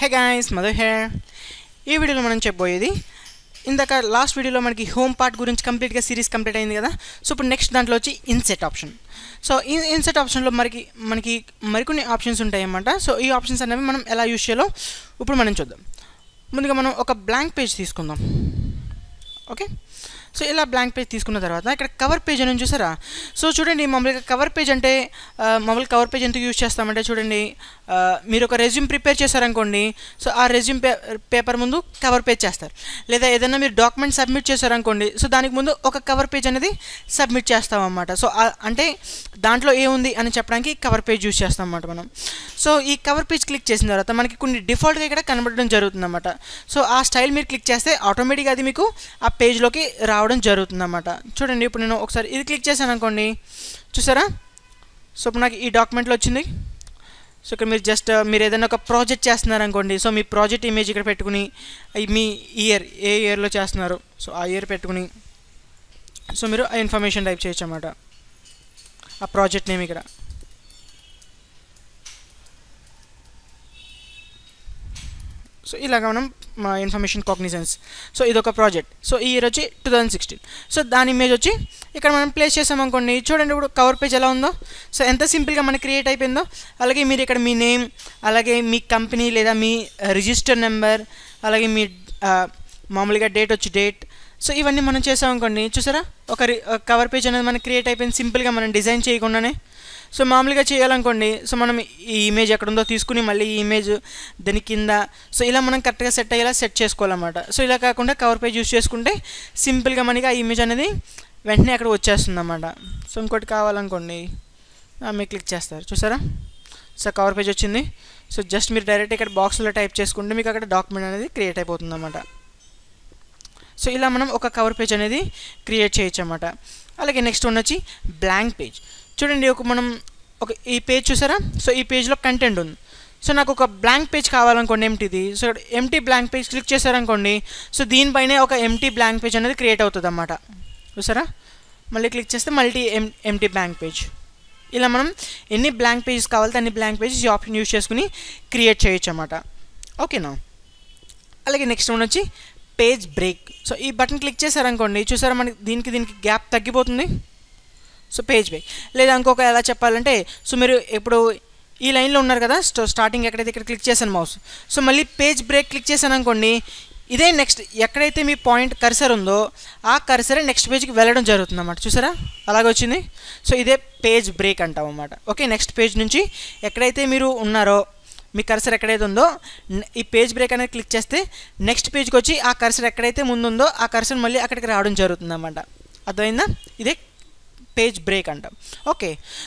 hey guys Madhu hair ఈ వీడియోలో మనం చెప్పబోయేది ఇందాక లాస్ట్ వీడియోలో మనకి హోమ్ పార్ట్ గురించి కంప్లీట్గా సిరీస్ కంప్లీట్ అయింది కదా సో ఇప్పుడు నెక్స్ట్ దాంట్లో వచ్చి ఇన్సెట్ ఆప్షన్ సో ఈ ఇన్సెట్ ఆప్షన్లో మనకి మనకి మరికొన్ని ఆప్షన్స్ ఉంటాయి అన్నమాట సో ఈ ఆప్షన్స్ అనేవి మనం ఎలా యూజ్ చేయాలో ఇప్పుడు మనం చూద్దాం ముందుగా మనం ఒక బ్లాంక్ పేజ్ తీసుకుందాం ఓకే సో ఇలా బ్లాంక్ పేజ్ తీసుకున్న తర్వాత ఇక్కడ కవర్ పేజ్ అని చూసారా సో చూడండి మామూలుగా కవర్ పేజ్ అంటే ఆ, మామూలుగా కవర్ పేజ్ ఎందుకు యూజ్ చేస్తామంటే చూడండి ఆ, మీరు ఒక రెజ్యూమ్ ప్రిపేర్ చేశారనుకోండి సో ఆ రెజ్యూమ్ పే పేపర్ ముందు కవర్ పేజ్ చేస్తారు లేదా ఏదైనా మీరు డాక్యుమెంట్ సబ్మిట్ చేశారనుకోండి సో దానికి ముందు ఒక కవర్ పేజ్ అనేది సబ్మిట్ చేస్తాం అన్నమాట సో ఆ- అంటే దాంట్లో ఏముంది అని చెప్పడానికి కవర్ పేజ్ యూజ్ చేస్తాం అన్నమాట మనం సో ఈ కవర్ పేజ్ క్లిక్ చేసిన తర్వాత మనకి కొన్ని డిఫాల్ట్గా ఇక్కడ కనబడడం జరుగుతుంది అన్నమాట సో ఆ స్టైల్ మీరు క్లిక్ చేస్తే ఆటోమేటిక్గా అది మీకు ఆ పేజ్లోకి రావడం జరుగుతుంది అన్నమాట చూడండి ఇప్పుడు నేను ఒకసారి ఇది క్లిక్ చేశాను అనుకోండి చూసారా సో ఇప్పుడు నాకు ఈ డాక్యుమెంట్లో వచ్చింది సో ఇక్కడ మీరు జస్ట్ మీరు ఏదైనా ఒక ప్రాజెక్ట్ చేస్తున్నారు అనుకోండి సో మీ ప్రాజెక్ట్ ఇమేజ్ ఇక్కడ పెట్టుకుని ఈ మీ ఇయర్ ఏ ఇయర్లో చేస్తున్నారు సో ఆ ఇయర్ పెట్టుకుని సో మీరు ఆ ఇన్ఫర్మేషన్ టైప్ చేయొచ్చు అన్నమాట ఆ ప్రాజెక్ట్ నేమ్ ఇక్కడ సో ఇలాగ మనం మా ఇన్ఫర్మేషన్ కాగ్నిజెన్స్ సో ఇదొక ప్రాజెక్ట్ సో ఈ ఇయర్ వచ్చి టూ థౌజండ్ సిక్స్టీన్ సో దాని ఇమేజ్ వచ్చి ఇక్కడ మనం ప్లేస్ చేసామనుకోండి చూడండి ఇప్పుడు కవర్ పేజ్ ఎలా ఉందో సో ఎంత సింపుల్గా మనకి క్రియేట్ అయిపోయిందో అలాగే మీరు ఇక్కడ మీ నేమ్ అలాగే మీ కంపెనీ లేదా మీ రిజిస్టర్ నెంబర్ అలాగే మీ ఆ, మామూలుగా డేట్ వచ్చి డేట్ సో ఇవన్నీ మనం చేసామనుకోండి చూసారా ఒక కవర్ పేజ్ అనేది మనకి క్రియేట్ అయిపోయింది సింపుల్గా మనం డిజైన్ చేయకుండానే సో మామూలుగా చేయాలనుకోండి సో మనం ఈ ఇమేజ్ ఎక్కడ ఉందో తీసుకుని మళ్ళీ ఈ ఇమేజ్ దాని కింద సో ఇలా మనం కరెక్ట్గా సెట్ అయ్యేలా సెట్ చేసుకోవాలన్నమాట సో ఇలా కాకుండా కవర్ పేజ్ యూస్ చేసుకుంటే సింపుల్గా మనకి ఆ ఇమేజ్ అనేది వెంటనే అక్కడ వచ్చేస్తుంది అన్నమాట సో ఇంకోటి కావాలనుకోండి ఆ, మీరు క్లిక్ చేస్తారు చూసారా సో కవర్ పేజ్ వచ్చింది సో జస్ట్ మీరు డైరెక్ట్ ఇక్కడ బాక్స్లో టైప్ చేసుకుంటే మీకు అక్కడ డాక్యుమెంట్ అనేది క్రియేట్ అయిపోతుంది అన్నమాట సో ఇలా మనం ఒక కవర్ పేజ్ అనేది క్రియేట్ చేయొచ్చు అన్నమాట అలాగే నెక్స్ట్ వన్ వచ్చి బ్లాంక్ పేజ్ చూడండి ఒక మనం ఒక ఈ పేజ్ చూసారా సో ఈ పేజ్లో కంటెంట్ ఉంది సో నాకు ఒక బ్లాంక్ పేజ్ కావాలనుకోండి ఎంటీది so empty blank page click చేశారనుకోండి సో దీనిపైనే ఒక ఎంటీ బ్లాంక్ పేజ్ అనేది క్రియేట్ అవుతుంది అన్నమాట చూసారా మళ్ళీ క్లిక్ చేస్తే మల్టీ ఎం ఎంటీ బ్లాంక్ పేజ్ ఇలా మనం ఎన్ని బ్లాంక్ పేజెస్ కావాలితే అన్ని బ్లాంక్ పేజెస్ ఈ ఆప్షన్ యూస్ చేసుకుని క్రియేట్ చేయొచ్చు అన్నమాట ఓకేనా అలాగే నెక్స్ట్ వన్ వచ్చి పేజ్ బ్రేక్ సో ఈ బటన్ క్లిక్ చేశారనుకోండి చూసారా మనకి దీనికి దీనికి గ్యాప్ తగ్గిపోతుంది సో పేజ్ బ్రేక్ లేదా ఇంకొక ఎలా చెప్పాలంటే సో మీరు ఇప్పుడు ఈ లైన్లో ఉన్నారు కదా స్టో స్టార్టింగ్ ఎక్కడైతే ఇక్కడ క్లిక్ చేశాను మౌస్ సో మళ్ళీ పేజ్ బ్రేక్ క్లిక్ చేశాను అనుకోండి ఇదే నెక్స్ట్ ఎక్కడైతే మీ పాయింట్ కర్సర్ ఉందో ఆ కర్సరే నెక్స్ట్ పేజ్కి వెళ్ళడం జరుగుతుంది అన్నమాట చూసారా అలాగ వచ్చింది సో ఇదే పేజ్ బ్రేక్ అంటాం అన్నమాట ఓకే నెక్స్ట్ పేజ్ నుంచి ఎక్కడైతే మీరు ఉన్నారో మీ కర్సర్ ఎక్కడైతే ఉందో న- ఈ పేజ్ బ్రేక్ అనేది క్లిక్ చేస్తే నెక్స్ట్ పేజ్కి వచ్చి ఆ కర్సర్ ఎక్కడైతే ముందు ఉందో ఆ కర్సర్ మళ్ళీ అక్కడికి రావడం జరుగుతుంది అన్నమాట అర్థమైందా ఇదే పేజ్ బ్రేక్ అంటాం ఓకే